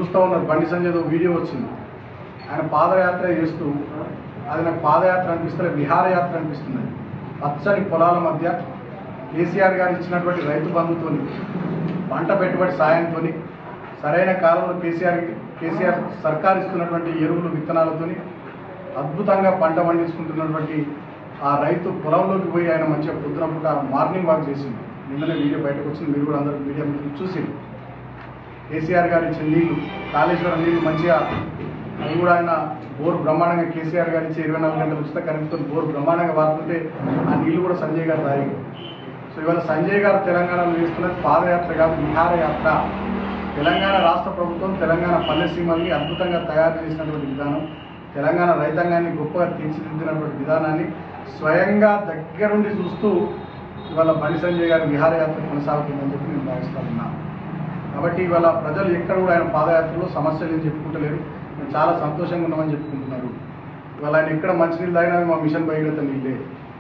చూస్తూ ఉన్నారు బండి సంజయ్ వీడియో వచ్చింది ఆయన పాదయాత్ర చేస్తూ అది నాకు పాదయాత్ర అనిపిస్తుంది విహారయాత్ర అనిపిస్తుంది పచ్చని పొలాల మధ్య కేసీఆర్ గారు ఇచ్చినటువంటి రైతు బంధుతోని పంట పెట్టుబడి సాయంతో సరైన కాలంలో కేసీఆర్ కేసీఆర్ సర్కార్ ఇస్తున్నటువంటి ఎరువులు విత్తనాలతోని అద్భుతంగా పంట పండించుకుంటున్నటువంటి ఆ రైతు పొలంలోకి పోయి ఆయన మంచిగా పొద్దున పూట మార్నింగ్ వాక్ చేసింది నిన్ననే వీడియో బయటకు వచ్చింది మీరు కూడా అందరూ మీడియా మిత్రులు చూసింది కేసీఆర్ గారు ఇచ్చిన నీళ్లు కాళేశ్వరం నీళ్లు మంచిగా అది కూడా ఆయన బోర్ బ్రహ్మాండంగా కేసీఆర్ గారు ఇచ్చే ఇరవై నాలుగు గంటల ఉచిత కరెంట్తో బోర్ బ్రహ్మాండంగా వాడుతుంటే ఆ నీళ్లు కూడా సంజయ్ గారు తాగి సో ఇవాళ సంజయ్ గారు తెలంగాణలో చేస్తున్నది పాదయాత్ర కాదు విహారయాత్ర తెలంగాణ రాష్ట్ర ప్రభుత్వం తెలంగాణ పల్లె సీమల్ని అద్భుతంగా తయారు చేసినటువంటి విధానం తెలంగాణ రైతాంగాన్ని గొప్పగా తీర్చిదిద్దినటువంటి విధానాన్ని స్వయంగా దగ్గరుండి చూస్తూ ఇవాళ బండి సంజయ్ గారి విహారయాత్ర కొనసాగుతుందని చెప్పి నేను భావిస్తా ఉన్నాను కాబట్టి ఇవాళ ప్రజలు ఎక్కడ కూడా ఆయన పాదయాత్రలో సమస్యలు ఏం చెప్పుకుంటలేరు మేము చాలా సంతోషంగా ఉన్నామని చెప్పుకుంటున్నారు ఇవాళ ఆయన ఎక్కడ మంచినీళ్ళు తాగినా మా మిషన్ భగీరథ నీళ్ళే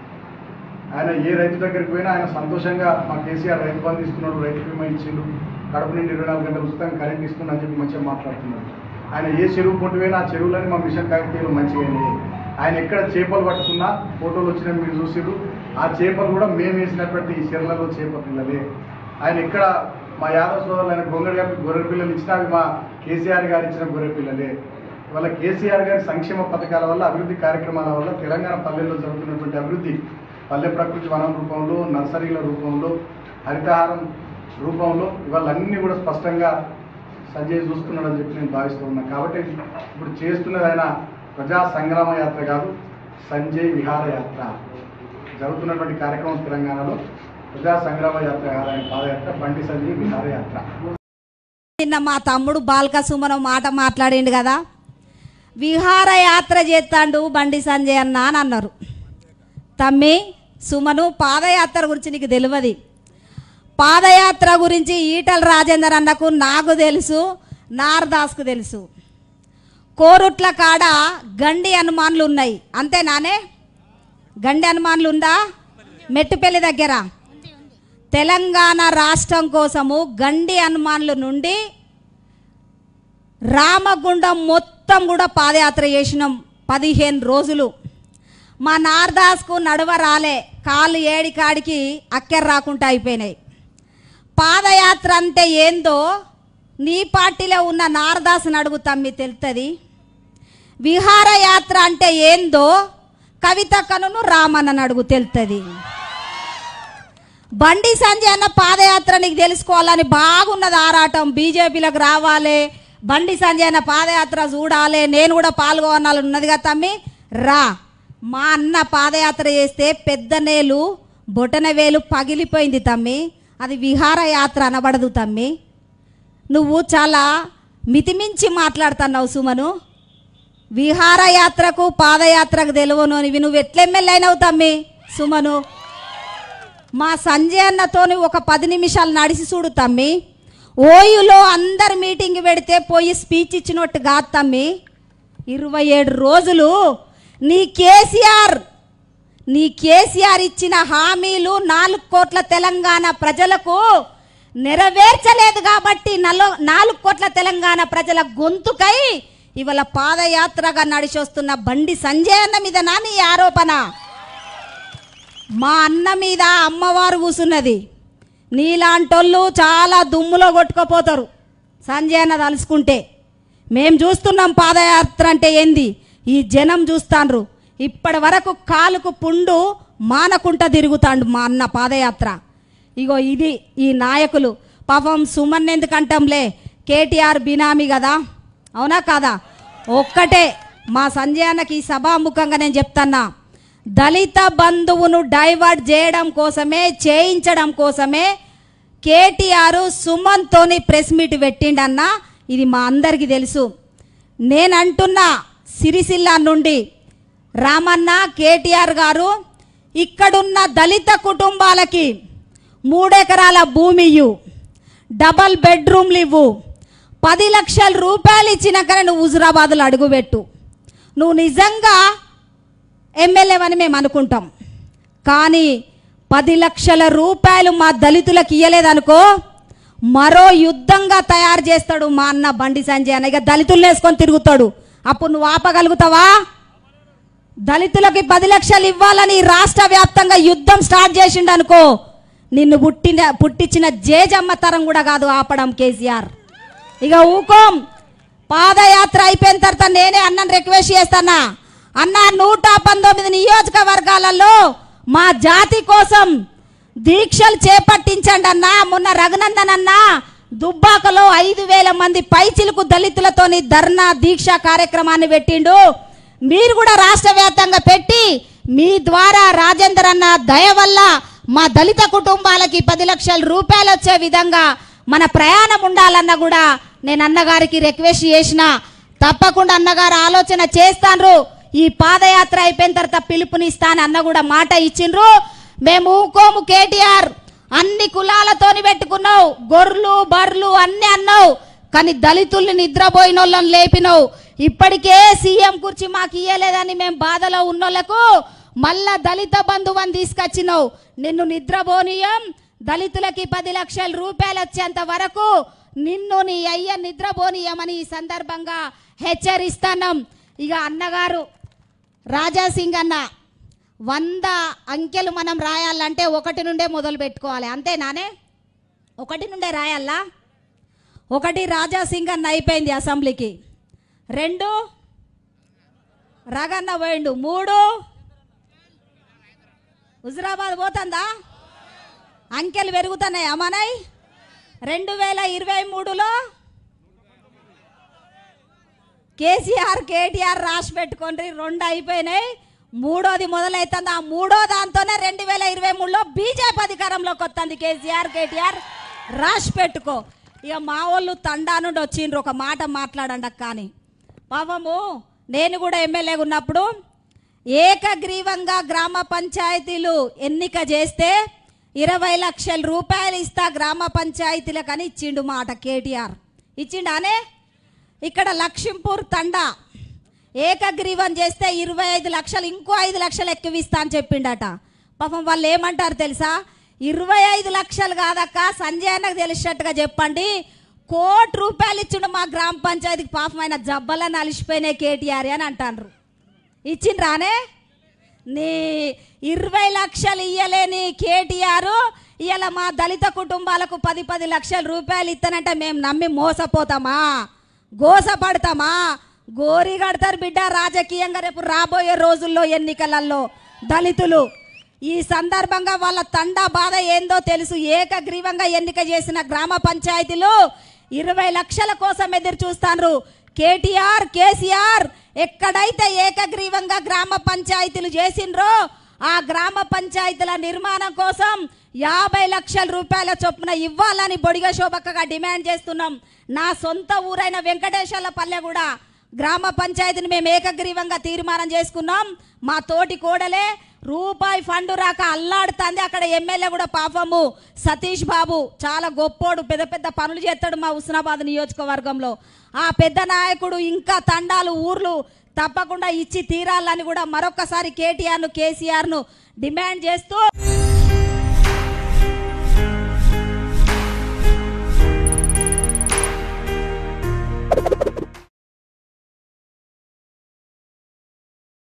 ఆయన ఏ రైతు దగ్గరికి పోయినా ఆయన సంతోషంగా మా కేసీఆర్ రైతు బంధు ఇస్తున్నాడు రైతు బీమా ఇచ్చిండు కడుపు నుండి ఇరవై నాలుగు గంటలు ఉచితంగా కరెంట్ ఇస్తున్నా అని చెప్పి మంచిగా మాట్లాడుతున్నారు ఆయన ఏ చెరువు పొట్టు పోయినా ఆ చెరువులని మా మిషన్ కాకతీయులు మంచిగా అయినాయి ఆయన ఎక్కడ చేపలు పట్టుకున్నా ఫోటోలు వచ్చినా మీరు చూసిరు ఆ చేపలు కూడా మేము వేసినటువంటి ఈ చెర్లలో చేప పిల్లలే ఆయన ఎక్కడ మా యాదవ్ సోదరులు ఆయన గొంగడి కప్పి గొర్రె పిల్లలు ఇచ్చినా అవి మా కేసీఆర్ గారు ఇచ్చిన గొర్రె పిల్లలే ఇవాళ కేసీఆర్ గారి సంక్షేమ పథకాల వల్ల అభివృద్ధి కార్యక్రమాల వల్ల తెలంగాణ పల్లెల్లో జరుగుతున్నటువంటి అభివృద్ధి పల్లె ప్రకృతి వనం రూపంలో నర్సరీల రూపంలో హరితహారం రూపంలో ఇవాళ అన్నీ కూడా స్పష్టంగా సంజయ్ చూస్తున్నాడని చెప్పి నేను భావిస్తూ ఉన్నాను కాబట్టి ఇప్పుడు చేస్తున్నది ఆయన ప్రజా సంగ్రామ యాత్ర కాదు సంజయ్ విహార యాత్ర జరుగుతున్నటువంటి కార్యక్రమం తెలంగాణలో ప్రజా సంగ్రామ యాత్ర కాదు ఆయన పాదయాత్ర బండి సంజయ్ విహార యాత్ర నిన్న మా తమ్ముడు బాల్క సుమన్ మాట మాట్లాడిండు కదా విహారయాత్ర చేస్తాండు బండి సంజయ్ అన్న అని అన్నారు తమ్మి సుమను పాదయాత్ర గురించి నీకు తెలియదు పాదయాత్ర గురించి ఈటల రాజేందర్ అన్నకు నాకు తెలుసు నారదాస్కు తెలుసు కోరుట్ల కాడ గండి హనుమాన్లు ఉన్నాయి అంతేనానే గండి హనుమాన్లు ఉందా మెట్టుపల్లి దగ్గర తెలంగాణ రాష్ట్రం కోసము గండి హనుమాన్ల నుండి రామగుండం మొత్తం కూడా పాదయాత్ర చేసినాం పదిహేను రోజులు మా నార్దాస్కు నడువ రాలే కాళ్ళు ఏడి కాడికి అక్కెర రాకుండా అయిపోయినాయి పాదయాత్ర అంటే ఏందో నీ పార్టీలో ఉన్న నారదాస్ని అడుగు తమ్మి తెలుస్తుంది విహారయాత్ర అంటే ఏందో కవితక్కను రామన్నని అడుగు తెలుస్తుంది బండి సంజయ్ అన్న పాదయాత్ర నీకు తెలుసుకోవాలని బాగున్నది ఆరాటం బీజేపీలకు రావాలి బండి సంజయ్ అన్న పాదయాత్ర చూడాలి నేను కూడా పాల్గొనాలని ఉన్నది కదా తమ్మి రా మా అన్న పాదయాత్ర చేస్తే పెద్ద నేలు బొటన వేలు పగిలిపోయింది తమ్మి అది విహారయాత్ర అనబడదు తమ్మి నువ్వు చాలా మితిమించి మాట్లాడుతున్నావు సుమను విహారయాత్రకు పాదయాత్రకు తెలియను ఇవి నువ్వు ఎట్లెమ్మెల్యేనవు తమ్మి సుమను మా సంజయ్ అన్నతోని ఒక పది నిమిషాలు నడిచి చూడు తమ్మి ఓయులో అందరు మీటింగ్ పెడితే పోయి స్పీచ్ ఇచ్చినట్టు కాదు తమ్మి ఇరవై ఏడు రోజులు నీ కేసీఆర్ నీ కేసీఆర్ ఇచ్చిన హామీలు నాలుగు కోట్ల తెలంగాణ ప్రజలకు నెరవేర్చలేదు కాబట్టి నలో నాలుగు కోట్ల తెలంగాణ ప్రజల గొంతుకై ఇవాళ పాదయాత్రగా నడిచి వస్తున్న బండి సంజయ్ అన్న మీద నా నీ ఆరోపణ మా అన్న మీద అమ్మవారు కూసున్నది నీలాంటోళ్ళు చాలా దుమ్ములో కొట్టుకుపోతారు సంజయ్ అన్న తలుసుకుంటే మేం చూస్తున్నాం పాదయాత్ర అంటే ఏంది ఈ జనం చూస్తాండ్రు ఇప్పటి వరకు కాలుకు పుండు మానకుంట తిరుగుతాండు మా అన్న పాదయాత్ర ఇగో ఇది ఈ నాయకులు పాపం సుమన్ ఎందుకంటాంలే కేటీఆర్ బినామీ కదా అవునా కాదా ఒక్కటే మా సంజయ్ అన్నకి ఈ సభాముఖంగా నేను చెప్తున్నా దళిత బంధువును డైవర్ట్ చేయడం కోసమే చేయించడం కోసమే కేటీఆర్ సుమన్తోని ప్రెస్ మీట్ పెట్టిండన్నా ఇది మా అందరికీ తెలుసు నేనంటున్నా సిరిసిల్ల నుండి రామన్న కేటీఆర్ గారు ఇక్కడున్న దళిత కుటుంబాలకి మూడెకరాల భూమి ఇవ్వు డబల్ బెడ్రూమ్లు ఇవ్వు పది లక్షల రూపాయలు ఇచ్చినాకనే నువ్వు హుజురాబాద్లో అడుగుపెట్టు నువ్వు నిజంగా ఎమ్మెల్యేవని మేము అనుకుంటాం కానీ పది లక్షల రూపాయలు మా దళితులకు ఇయ్యలేదనుకో మరో యుద్ధంగా తయారు చేస్తాడు మా అన్న బండి సంజయ్ అన్న ఇక దళితులు వేసుకొని తిరుగుతాడు అప్పుడు నువ్వు ఆపగలుగుతావా దళితులకి పది లక్షలు ఇవ్వాలని రాష్ట్ర వ్యాప్తంగా యుద్ధం స్టార్ట్ చేసిండు అనుకో నిన్ను పుట్టిన పుట్టించిన జేజమ్మ తరం కూడా కాదు ఆపడం కేసీఆర్ ఇక ఊకోం పాదయాత్ర అయిపోయిన తర్వాత నేనే అన్నను రిక్వెస్ట్ చేస్తానా అన్న నూట పంతొమ్మిది నియోజకవర్గాలలో మా జాతి కోసం దీక్షలు చేపట్టించండి అన్న మొన్న రఘునందన్ అన్న దుబ్బాకలో ఐదు వేల మంది పైచిలుకు దళితులతోని ధర్నా దీక్ష కార్యక్రమాన్ని పెట్టిండు మీరు కూడా రాష్ట్ర వ్యాప్తంగా పెట్టి మీ ద్వారా రాజేందర్ అన్న దయ వల్ల మా దళిత కుటుంబాలకి పది లక్షల రూపాయలు వచ్చే విధంగా మన ప్రయాణం ఉండాలన్న కూడా నేను అన్నగారికి రిక్వెస్ట్ చేసిన తప్పకుండా అన్నగారు ఆలోచన చేస్తాన్రు ఈ పాదయాత్ర అయిపోయిన తర్వాత పిలుపునిస్తాను అన్న కూడా మాట ఇచ్చిండ్రు మేము ఊకోము కేటీఆర్ అన్ని కులాలతోని పెట్టుకున్నావు గొర్రెలు బర్రెలు అన్ని అన్నావు కానీ దళితుల్ని నిద్రపోయిన వాళ్ళని లేపినావు ఇప్పటికే సీఎం కుర్చీ మాకు ఇయ్యలేదని మేము బాధలో ఉన్నోళ్లకు మళ్ళా దళిత బంధువని తీసుకొచ్చినావు నిన్ను నిద్రపోనీయం దళితులకి పది లక్షల రూపాయలు వచ్చేంత వరకు నిన్ను నీ అయ్య నిద్రపోనీయమని ఈ సందర్భంగా హెచ్చరిస్తున్నాం ఇక అన్నగారు రాజా సింగ్ అన్న వంద అంకెలు మనం రాయాలంటే ఒకటి నుండే మొదలు పెట్టుకోవాలి అంతేనానే ఒకటి నుండే రాయాలా ఒకటి రాజా సింగ్ అన్న అయిపోయింది అసెంబ్లీకి రెండు రగన్న పోయిండు మూడు హుజరాబాద్ పోతుందా అంకెలు పెరుగుతున్నాయి అమ్మనాయ్ రెండు వేల ఇరవై మూడులో కేసీఆర్ కేటీఆర్ రాసి పెట్టుకోండి రెండు అయిపోయినాయి మూడోది మొదలవుతుంది ఆ మూడో దాంతోనే రెండు వేల ఇరవై మూడులో బీజేపీ అధికారంలోకి వస్తుంది కేసీఆర్ కేటీఆర్ రాసి పెట్టుకో ఇక మా వాళ్ళు తండా నుండి వచ్చిండ్రు ఒక మాట మాట్లాడండి అక్క అని పాపము నేను కూడా ఎమ్మెల్యేగా ఉన్నప్పుడు ఏకగ్రీవంగా గ్రామ పంచాయతీలు ఎన్నిక చేస్తే ఇరవై లక్షల రూపాయలు ఇస్తా గ్రామ పంచాయతీలకని ఇచ్చిండు మాట కేటీఆర్ ఇచ్చిండానే ఇక్కడ లక్ష్మీపూర్ తండా ఏకగ్రీవం చేస్తే ఇరవై ఐదు లక్షలు ఇంకో ఐదు లక్షలు ఎక్కువ ఇస్తా అని చెప్పిండట పాపం వాళ్ళు ఏమంటారు తెలుసా ఇరవై ఐదు లక్షలు కాదక్క సంజయ్ అన్నకు తెలిసినట్టుగా చెప్పండి కోటి రూపాయలు ఇచ్చిండు మా గ్రామ పంచాయతీకి పాపం ఆయన జబ్బలని అలిసిపోయినాయి కేటీఆర్ అని అంటారు ఇచ్చిండ్రానే నీ ఇరవై లక్షలు ఇయ్యలేని కేటీఆర్ ఇవాళ మా దళిత కుటుంబాలకు పది పది లక్షల రూపాయలు ఇస్తానంటే మేము నమ్మి మోసపోతామా గోసపడతామా గోరి కడతారు బిడ్డ రాజకీయంగా రేపు రాబోయే రోజుల్లో ఎన్నికలలో దళితులు ఈ సందర్భంగా వాళ్ళ తండా బాధ ఏందో తెలుసు ఏకగ్రీవంగా ఎన్నిక చేసిన గ్రామ పంచాయతీలు ఇరవై లక్షల కోసం ఎదురు చూస్తాండ్రు కేటీఆర్ కేసీఆర్ ఎక్కడైతే ఏకగ్రీవంగా గ్రామ పంచాయతీలు చేసిండ్రో ఆ గ్రామ పంచాయతీల నిర్మాణం కోసం యాభై లక్షల రూపాయల చొప్పున ఇవ్వాలని బొడిగ శోభక్కగా డిమాండ్ చేస్తున్నాం నా సొంత ఊరైన వెంకటేశ్వర్ల పల్లె కూడా గ్రామ పంచాయతీని మేము ఏకగ్రీవంగా తీర్మానం చేసుకున్నాం మా తోటి కోడలే రూపాయి ఫండ్ రాక అల్లాడుతుంది అక్కడ ఎమ్మెల్యే కూడా పాపము సతీష్ బాబు చాలా గొప్పోడు పెద్ద పెద్ద పనులు చేస్తాడు మా హుస్నాబాద్ నియోజకవర్గంలో ఆ పెద్ద నాయకుడు ఇంకా తండాలు ఊర్లు తప్పకుండా ఇచ్చి తీరాలని కూడా మరొకసారి కేటీఆర్ను కేసీఆర్ను డిమాండ్ చేస్తూ